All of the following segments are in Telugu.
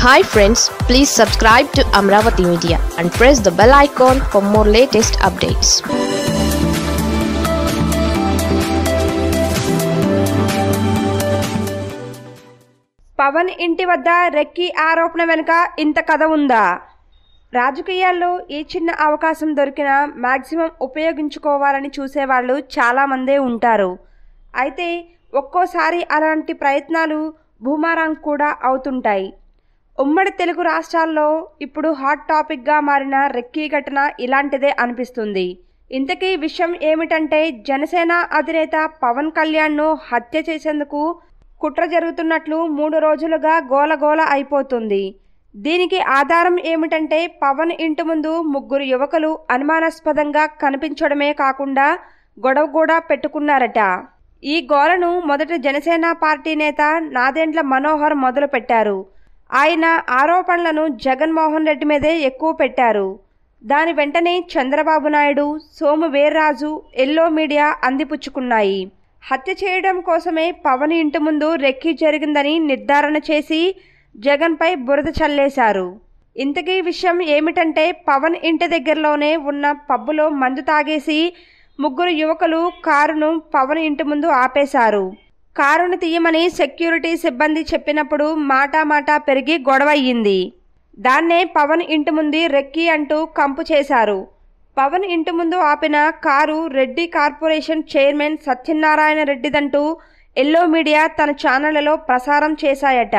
hi friends please subscribe to Amaravati media and press the bell icon for more latest updates Pawan ఇంటి వద్ద రెక్కి ఆరోపణ వెనుక ఇంత కథ ఉందా రాజకీయాల్లో ఏ చిన్న అవకాశం దొరికినా మ్యాక్సిమం ఉపయోగించుకోవాలని చూసేవాళ్ళు చాలామందే ఉంటారు అయితే ఒక్కోసారి అలాంటి ప్రయత్నాలు భూమారాంగ్ కూడా అవుతుంటాయి ఉమ్మడి తెలుగు రాష్ట్రాల్లో ఇప్పుడు హాట్ టాపిక్గా మారిన రెక్కీ ఘటన ఇలాంటిదే అనిపిస్తుంది ఇంతకీ విషయం ఏమిటంటే జనసేన అధినేత పవన్ కళ్యాణ్ను హత్య చేసేందుకు కుట్ర జరుగుతున్నట్లు మూడు రోజులుగా గోలగోల అయిపోతుంది దీనికి ఆధారం ఏమిటంటే పవన్ ఇంటి ముందు ముగ్గురు యువకులు అనుమానాస్పదంగా కనిపించడమే కాకుండా గొడవ కూడా పెట్టుకున్నారట ఈ గోలను మొదట జనసేన పార్టీ నేత నాదెండ్ల మనోహర్ మొదలుపెట్టారు ఆయన ఆరోపణలను జగన్మోహన్ రెడ్డి మీదే ఎక్కువ పెట్టారు దాని వెంటనే చంద్రబాబు నాయుడు సోము వీర్రాజు ఎల్లో మీడియా అందిపుచ్చుకున్నాయి హత్య చేయడం కోసమే పవన్ ఇంటి ముందు రెక్కి జరిగిందని నిర్ధారణ చేసి జగన్పై బురద చల్లేశారు ఇంతకీ విషయం ఏమిటంటే పవన్ ఇంటి దగ్గరలోనే ఉన్న పబ్బులో మందు తాగేసి ముగ్గురు యువకులు కారును పవన్ ఇంటి ముందు ఆపేశారు కారును తీయమని సెక్యూరిటీ సిబ్బంది చెప్పినప్పుడు మాటా మాటా పెరిగి గొడవ అయ్యింది దాన్నే పవన్ ఇంటి ముందు రెక్కి అంటూ కంపు చేశారు పవన్ ఇంటి ముందు ఆపిన car Reddy corporation chairman Satyanarayana రెడ్డిదంటూ ఎల్లో మీడియా తన ఛానళ్లలో ప్రసారం చేశాయట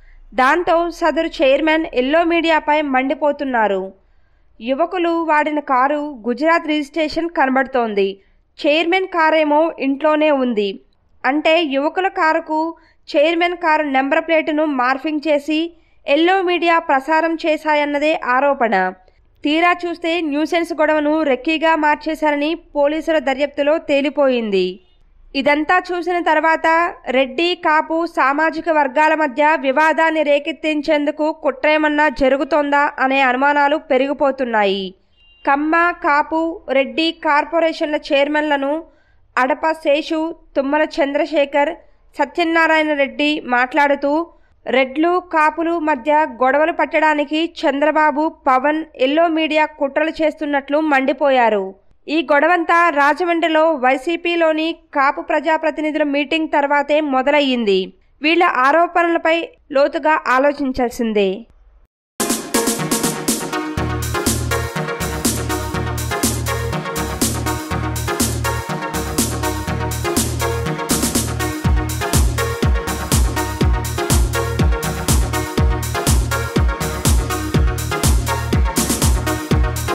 దాంతో సదరు చైర్మన్ ఎల్లో మీడియాపై మండిపోతున్నారు యువకులు వాడిన కారు గుజరాత్ రిజిస్ట్రేషన్ కనబడుతోంది చైర్మన్ కారేమో ఇంట్లోనే ఉంది అంటే యువకుల కారుకు చైర్మన్ కారు నెంబర్ ప్లేటును మార్ఫింగ్ చేసి ఎల్లో మీడియా ప్రసారం చేశాయన్నదే ఆరోపణ తీరా చూస్తే న్యూసెన్స్ గొడవను రెక్కీగా మార్చేశారని పోలీసుల దర్యాప్తులో తేలిపోయింది ఇదంతా చూసిన తర్వాత రెడ్డి కాపు సామాజిక వర్గాల మధ్య వివాదాన్ని రేకెత్తించేందుకు కుట్రేమన్నా జరుగుతోందా అనే అనుమానాలు పెరిగిపోతున్నాయి కమ్మ కాపు రెడ్డి కార్పొరేషన్ల చైర్మన్లను అడప శేషు తుమ్మల చంద్రశేఖర్ సత్యనారాయణ రెడ్డి మాట్లాడుతూ రెడ్లు కాపులు మధ్య గొడవలు పట్టడానికి చంద్రబాబు పవన్ ఎల్లో మీడియా కుట్రలు చేస్తున్నట్లు మండిపోయారు ఈ గొడవంతా రాజమండ్రిలో వైసీపీలోని కాపు ప్రజాప్రతినిధుల మీటింగ్ తర్వాతే మొదలయ్యింది వీళ్ళ ఆరోపణలపై లోతుగా ఆలోచించాల్సిందే